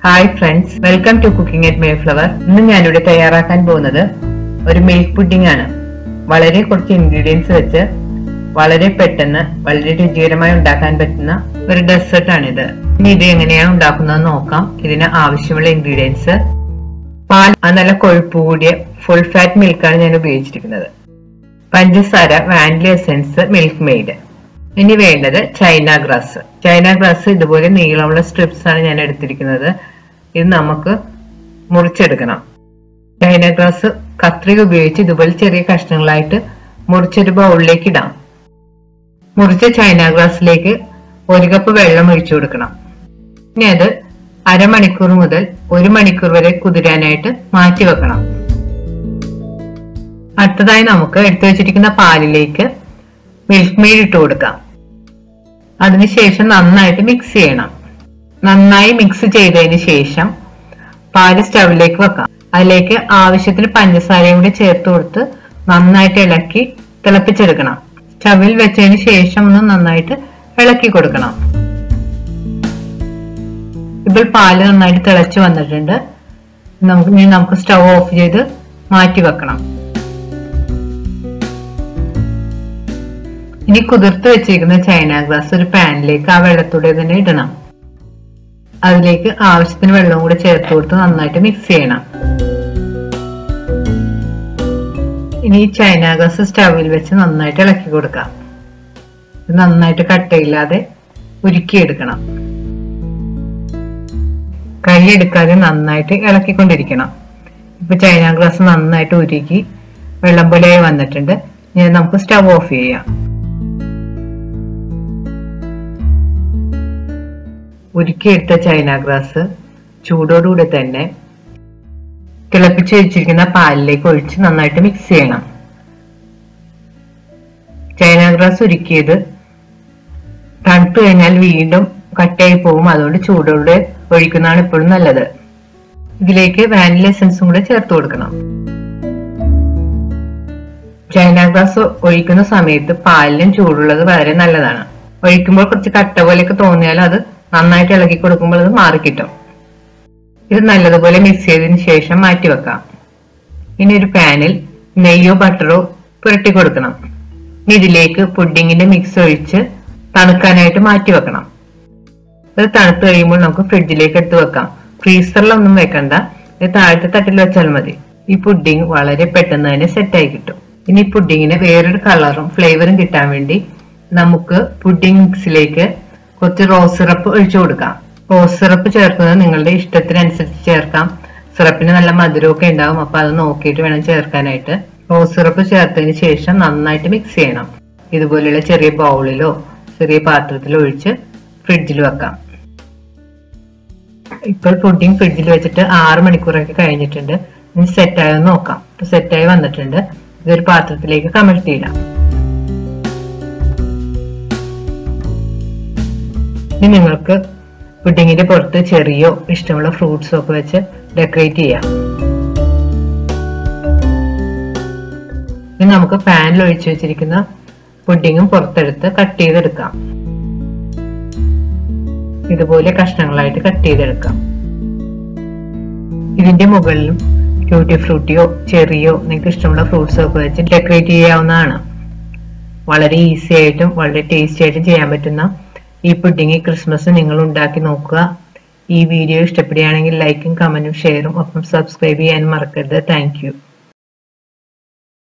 hi friends welcome to cooking at Mayflower ഇന്ന് ഞാനിവിടെ തയ്യാറാക്കാൻ പോകുന്നത് ഒരു മിൽക്ക് പുഡിംഗ് ആണ് വളരെ കുറച്ച് ഇൻഗ്രീഡിയൻസ് വെച്ച് വളരെ പെട്ടെന്ന് വളരെ രുചികരമായി ഉണ്ടാക്കാൻ പറ്റുന്ന ഒരു ഡെസേർട്ട് ആണിത് ഇനി ഇത് എങ്ങനെയാണ് ഉണ്ടാക്കുന്നത് നോക്കാം ഇതിന് ആവശ്യമുള്ള ഇൻഗ്രീഡിയൻസ് പാൽ അത് നല്ല കൊഴുപ്പ് കൂടിയ ഫുൾ ഫാറ്റ് മിൽക്കാണ് ഞാൻ ഉപയോഗിച്ചിരിക്കുന്നത് പഞ്ചസാര വാനില എസൻസ് മിൽക്ക് മെയ്ഡ് ഇനി വേണ്ടത് ചൈന ഗ്രാസ് ചൈന ഗ്രാസ് ഇതുപോലെ നീളമുള്ള സ്ട്രിപ്സ് ആണ് ഞാൻ എടുത്തിരിക്കുന്നത് ഇത് നമുക്ക് മുറിച്ചെടുക്കണം ചൈന ഗ്രാസ് കത്രിക ഉപയോഗിച്ച് ഇതുപോലെ ചെറിയ കഷ്ണങ്ങളായിട്ട് മുറിച്ചൊരു ബൗളിലേക്ക് ഇടാം മുറിച്ച ചൈന ഗ്രാസിലേക്ക് ഒരു കപ്പ് വെള്ളം ഒഴിച്ചു കൊടുക്കണം ഇനി അത് അരമണിക്കൂർ മുതൽ ഒരു മണിക്കൂർ വരെ കുതിരാനായിട്ട് മാറ്റി വെക്കണം അടുത്തതായി നമുക്ക് എടുത്തു വെച്ചിരിക്കുന്ന പാലിലേക്ക് മിൽക്ക് മെയ്ഡ് ഇട്ട് കൊടുക്കാം അതിനുശേഷം നന്നായിട്ട് മിക്സ് ചെയ്യണം നന്നായി മിക്സ് ചെയ്തതിന് ശേഷം പാല് സ്റ്റവിലേക്ക് വെക്കാം അതിലേക്ക് ആവശ്യത്തിന് പഞ്ചസാരയും കൂടി ചേർത്ത് കൊടുത്ത് നന്നായിട്ട് ഇളക്കി തിളപ്പിച്ചെടുക്കണം സ്റ്റവിൽ വെച്ചതിന് ശേഷം ഒന്ന് നന്നായിട്ട് ഇളക്കി കൊടുക്കണം ഇപ്പോൾ പാല് നന്നായിട്ട് തിളച്ചു വന്നിട്ടുണ്ട് നമുക്ക് ഇനി നമുക്ക് സ്റ്റവ് ഓഫ് ചെയ്ത് മാറ്റി വെക്കണം ഇനി കുതിർത്ത് വെച്ചിരിക്കുന്ന ചൈന ഗ്ലാസ് ഒരു പാനിലേക്ക് ആ വെള്ളത്തൂടെ തന്നെ ഇടണം അതിലേക്ക് ആവശ്യത്തിന് വെള്ളം കൂടി ചേർത്ത് കൊടുത്ത് നന്നായിട്ട് മിക്സ് ചെയ്യണം ഇനി ഈ ചൈന ഗ്ലാസ് സ്റ്റവിൽ വെച്ച് നന്നായിട്ട് ഇളക്കി കൊടുക്കാം ഇത് നന്നായിട്ട് കട്ടയില്ലാതെ ഉരുക്കിയെടുക്കണം കൈ എടുക്കാതെ നന്നായിട്ട് ഇളക്കിക്കൊണ്ടിരിക്കണം ഇപ്പൊ ചൈന ഗ്ലാസ് നന്നായിട്ട് ഉരുക്കി വെള്ളം പോലെയായി വന്നിട്ടുണ്ട് ഇനി നമുക്ക് സ്റ്റവ് ഓഫ് ചെയ്യാം ഉരുക്കിയെടുത്ത ചൈന ഗ്രാസ് ചൂടോടുകൂടി തന്നെ തിളപ്പിച്ച് വെച്ചിരിക്കുന്ന പാലിലേക്ക് ഒഴിച്ച് നന്നായിട്ട് മിക്സ് ചെയ്യണം ചൈന ഗ്രാസ് ഉരുക്കിയത് തണുത്തു കഴിഞ്ഞാൽ വീണ്ടും കട്ടയായി പോകും അതുകൊണ്ട് ചൂടോടെ ഒഴിക്കുന്നതാണ് ഇപ്പോഴും നല്ലത് ഇതിലേക്ക് വാനില എസൻസും കൂടെ ചേർത്ത് കൊടുക്കണം ചൈന ഗ്ലാസ് ഒഴിക്കുന്ന സമയത്ത് പാലിലും ചൂടുള്ളത് വളരെ നല്ലതാണ് ഒഴിക്കുമ്പോൾ കുറച്ച് കട്ട പോലെയൊക്കെ തോന്നിയാലും അത് നന്നായിട്ട് ഇളക്കി കൊടുക്കുമ്പോൾ അത് മാറിക്കിട്ടും ഇത് നല്ലതുപോലെ മിക്സ് ചെയ്തതിന് ശേഷം മാറ്റി വെക്കാം ഇനി ഒരു പാനിൽ നെയ്യോ ബട്ടറോ പുരട്ടി കൊടുക്കണം ഇനി ഇതിലേക്ക് പുഡിങ്ങിന്റെ മിക്സ് ഒഴിച്ച് തണുക്കാനായിട്ട് മാറ്റി വെക്കണം ഇത് തണുത്ത് കഴിയുമ്പോൾ നമുക്ക് ഫ്രിഡ്ജിലേക്ക് എടുത്ത് വെക്കാം ഫ്രീസറിലൊന്നും വെക്കണ്ട ഇത് താഴത്തെ തട്ടിൽ വെച്ചാൽ മതി ഈ പുഡിങ് വളരെ പെട്ടെന്ന് തന്നെ സെറ്റായി കിട്ടും ഇനി ഈ പുഡിങ്ങിന് വേറൊരു കളറും ഫ്ലേവറും കിട്ടാൻ വേണ്ടി നമുക്ക് പുഡിംഗ് മിക്സിലേക്ക് കുറച്ച് റോസ് സിറപ്പ് ഒഴിച്ചു കൊടുക്കാം റോസ് സിറപ്പ് ചേർക്കുന്നത് നിങ്ങളുടെ ഇഷ്ടത്തിനനുസരിച്ച് ചേർക്കാം സിറപ്പിന് നല്ല മധുരമൊക്കെ ഉണ്ടാവും അപ്പൊ അത് നോക്കിയിട്ട് വേണം ചേർക്കാനായിട്ട് റോസ് സിറപ്പ് ചേർത്തതിന് ശേഷം നന്നായിട്ട് മിക്സ് ചെയ്യണം ഇതുപോലെയുള്ള ചെറിയ ബൗളിലോ ചെറിയ പാത്രത്തിലോ ഒഴിച്ച് ഫ്രിഡ്ജിൽ വെക്കാം ഇപ്പോൾ പുഡിംഗ് ഫ്രിഡ്ജിൽ വെച്ചിട്ട് ആറ് മണിക്കൂറൊക്കെ കഴിഞ്ഞിട്ടുണ്ട് ഇനി സെറ്റായോ നോക്കാം ഇപ്പൊ സെറ്റായി വന്നിട്ടുണ്ട് ഇതൊരു പാത്രത്തിലേക്ക് കമഴ്ത്തിയിടാം ഇനി നിങ്ങൾക്ക് പുഡിങ്ങിന്റെ പുറത്ത് ചെറിയോ ഇഷ്ടമുള്ള ഫ്രൂട്ട്സോ ഒക്കെ വെച്ച് ഡെക്കറേറ്റ് ചെയ്യാം ഇനി നമുക്ക് പാനിൽ ഒഴിച്ചു വെച്ചിരിക്കുന്ന പുഡിങ്ങും പുറത്തെടുത്ത് കട്ട് ചെയ്തെടുക്കാം ഇതുപോലെ കഷ്ണങ്ങളായിട്ട് കട്ട് ചെയ്തെടുക്കാം ഇതിന്റെ മുകളിലും ട്യൂട്ടി ഫ്രൂട്ടിയോ ചെറിയോ നിങ്ങൾക്ക് ഇഷ്ടമുള്ള ഫ്രൂട്ട്സോ ഒക്കെ വെച്ച് ഡെക്കറേറ്റ് ചെയ്യാവുന്നതാണ് വളരെ ഈസി ആയിട്ടും വളരെ ടേസ്റ്റി ആയിട്ടും ചെയ്യാൻ പറ്റുന്ന ഈ പുഡിങ് ക്രിസ്മസ് നിങ്ങൾ ഉണ്ടാക്കി നോക്കുക ഈ വീഡിയോ ഇഷ്ടപ്പെടുകയാണെങ്കിൽ ലൈക്കും കമന്റും ഷെയറും ഒപ്പം സബ്സ്ക്രൈബ് ചെയ്യാനും മറക്കരുത് താങ്ക്